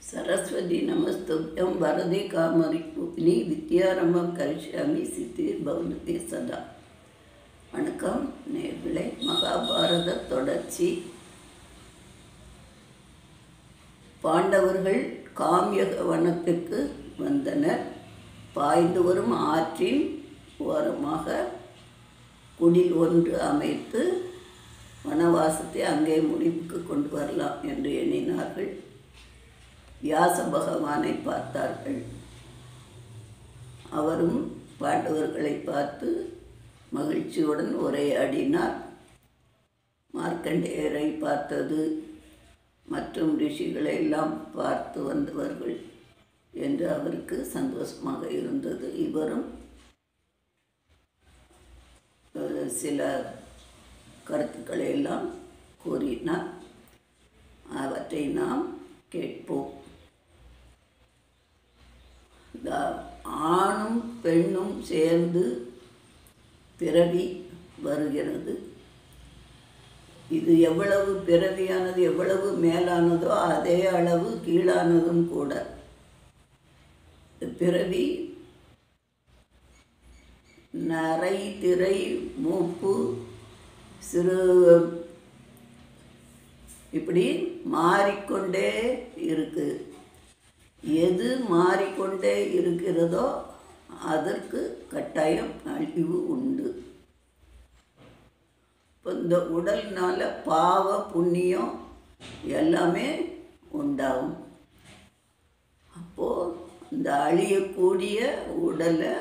सरस्वती नमस्तुभ्यं वरदे कामरिपूपिनी வித்யாரம்பம் கரிஷ்யாமி சித்திர் பௌனதே சதா வணக்கம் நேர்களே மகாபாரத தொடர்ச்சி பாண்டவர்கள் காமியக வனத்திற்கு வந்தனர் பாய்ந்து வரும் ஆற்றின் ஓரமாக குடில் ஒன்று அமைத்து வனவாசத்தை அங்கே முடிவுக்கு கொண்டு வரலாம் என்று எண்ணினார்கள் வியாச பகவானை பார்த்தார்கள் அவரும் பாண்டவர்களை பார்த்து மகிழ்ச்சியுடன் உரையாடினார் மார்க்கண்டேயரை பார்த்தது மற்றும் ரிஷிகளை எல்லாம் பார்த்து வந்தவர்கள் என்று அவருக்கு சந்தோஷமாக இருந்தது இவரும் அஹ், சில கருத்துக்களை எல்லாம் கூறினார் அவற்றை நாம் கேட்போம் இந்த ஆணும் பெண்ணும் சேர்ந்து பிறவி வருகிறது இது எவ்வளவு பிறவியானது எவ்வளவு மேலானதோ அதே அளவு கீழானதும் கூட இந்த பிறவி நரை திரை மூப்பு சிறு இப்படி மாறிக்கொண்டே இருக்கு எது மாறிக்கொண்டே இருக்கிறதோ அதற்கு கட்டாயம் அழிவு உண்டு இப்போ இந்த உடல்னால பாவ புண்ணியம் எல்லாமே உண்டாகும் அப்போது இந்த அழியக்கூடிய உடலை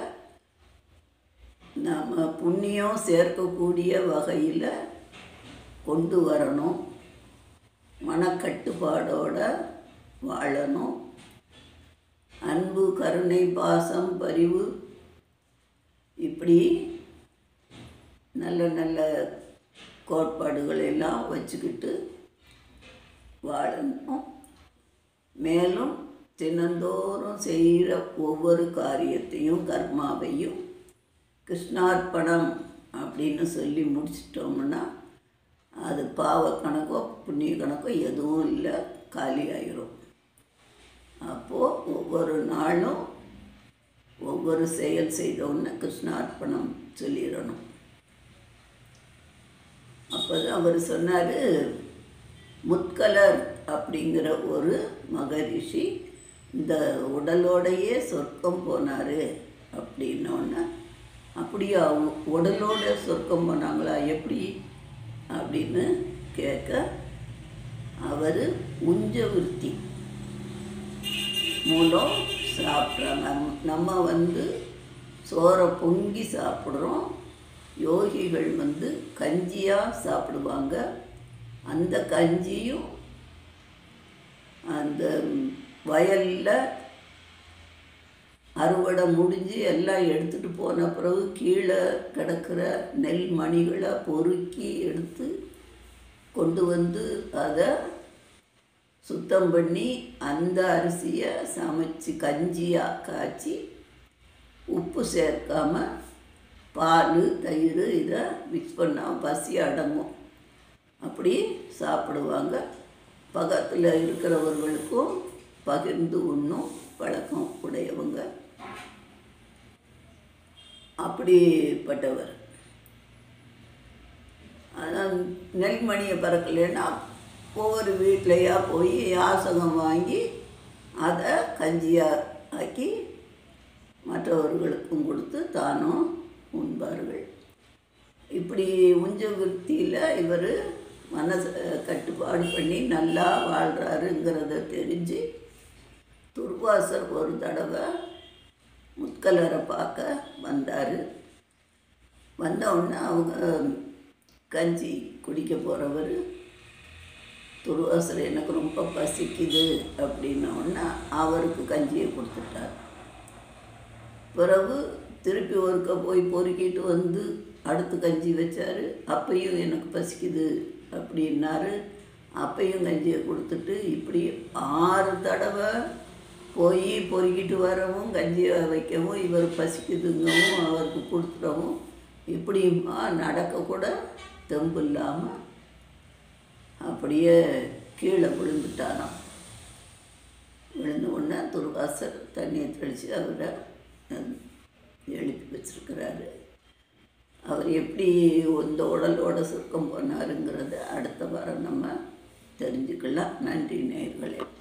நம்ம புண்ணியம் சேர்க்கக்கூடிய வகையில் கொண்டு வரணும் மனக்கட்டுப்பாடோட வாழணும் அன்பு கருணை பாசம் பரிவு இப்படி நல்ல நல்ல கோட்பாடுகள் எல்லாம் வச்சுக்கிட்டு வாழணும் மேலும் தினந்தோறும் செய்கிற ஒவ்வொரு காரியத்தையும் கர்மாவையும் கிருஷ்ணார்ப்பணம் அப்படின்னு சொல்லி முடிச்சிட்டோம்னா அது பாவ கணக்கோ புண்ணிய கணக்கோ எதுவும் இல்லை காலி ஆயிரும் அப்போது ஒவ்வொரு நாளும் ஒவ்வொரு செயல் செய்தோன்னு கிருஷ்ணார்ப்பணம் சொல்லிடணும் அப்போ அவர் சொன்னார் முத்கலர் அப்படிங்கிற ஒரு மகரிஷி இந்த உடலோடையே சொர்க்கம் போனார் அப்படின்னோடனே அப்படியா உ- உடலோட சொர்க்கம் போனாங்களா எப்படி அப்படின்னு கேட்க அவர் உஞ்சவிருத்தி மூலம் சாப்பிட்றாங்க நம்- நம்ம வந்து சோறை பொங்கி சாப்பிட்றோம் யோகிகள் வந்து கஞ்சியாக சாப்பிடுவாங்க அந்த கஞ்சியும் அந்த வயலில் அறுவடை முடிஞ்சு எல்லாம் எடுத்துகிட்டு போன பிறகு கீழே கிடக்கிற நெல் மணிகளை பொறுக்கி எடுத்து கொண்டு வந்து அதை சுத்தம் பண்ணி அந்த அரிசியை சமைச்சு கஞ்சியாக காய்ச்சி உப்பு சேர்க்காம பால் தயிர் இதை மிக்ஸ் பண்ணால் பசி அடங்கும் அப்படி சாப்பிடுவாங்க பக்கத்தில் இருக்கிறவர்களுக்கும் பகிர்ந்து உண்ணும் பழக்கம் உடையவங்க அப்படிப்பட்டவர் அதான் நெல்மணியை பறக்கலைன்னா ஒவ்வொரு வீட்லையா போய் யாசகம் வாங்கி அதை கஞ்சியாக ஆக்கி மற்றவர்களுக்கும் கொடுத்து தானும் உண்பார்கள் இப்படி உஞ்ச விருத்தியில் இவர் மனசை கட்டுப்பாடு பண்ணி நல்லா வாழ்கிறாருங்கிறத தெரிஞ்சு துர்வாசர் ஒரு தடவை முத்கலரை பார்க்க வந்தார் வந்த உடனே அவங்க கஞ்சி குடிக்க போகிறவர் துர்வாசர் எனக்கு ரொம்ப பசிக்குது அப்படின்ன உடனே அவருக்கு கஞ்சியை கொடுத்துட்டார் பிறகு திருப்பி ஒருக்க போய் பொறுக்கிட்டு வந்து அடுத்து கஞ்சி வச்சார் அப்பையும் எனக்கு பசிக்குது அப்படின்னாரு அப்பையும் கஞ்சியை கொடுத்துட்டு இப்படி ஆறு தடவை போய் பொறுக்கிட்டு வரவும் கஞ்சியை வைக்கவும் இவர் பசிக்குதுங்கவும் அவருக்கு கொடுத்துடவும் இப்படியுமா நடக்கக்கூட தெம்பு இல்லாமல் அப்படியே கீழே விழுந்துட்டாராம் சொன்ன உடனே துர்வாசர் தண்ணியை தெளித்து அவரை அஹ், எழுப்பி வச்சிருக்கிறாரு அவர் எப்படி இந்த உடலோட சுருக்கம் போனாருங்கிறத அடுத்த வாரம் நம்ம தெரிஞ்சுக்கலாம் நன்றி நேயர்களே